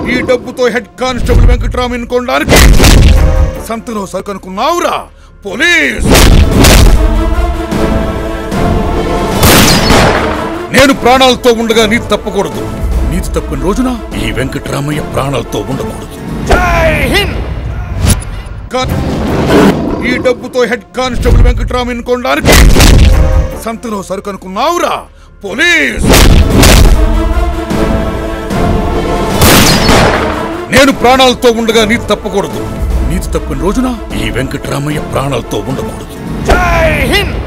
ఈ డబ్బుతో head constable Venkatraman కొనడానికి సంతలో సరుకనుకున్నావురా పోలీస్ నేను ప్రాణాలతో ఉండగా నీతి తప్పకూడదు నీతి తప్పిన రోజున ఈ వెంకట్రామయ్య ప్రాణాలతో ఉండకూడదు కా- ఈ డబ్బుతో హెడ్ కానిస్టేబుల్ వెంకట్రామన్ కొనడానికి సంతలో సరుకనుకున్నావురా పోలీస్ నేను ప్రాణాలతో ఉండగా నీతి తప్పకూడదు నీతి తప్పిన రోజున ఈ వెంకట్రామయ్య ప్రాణాలతో ఉండకూడదు జై హింద్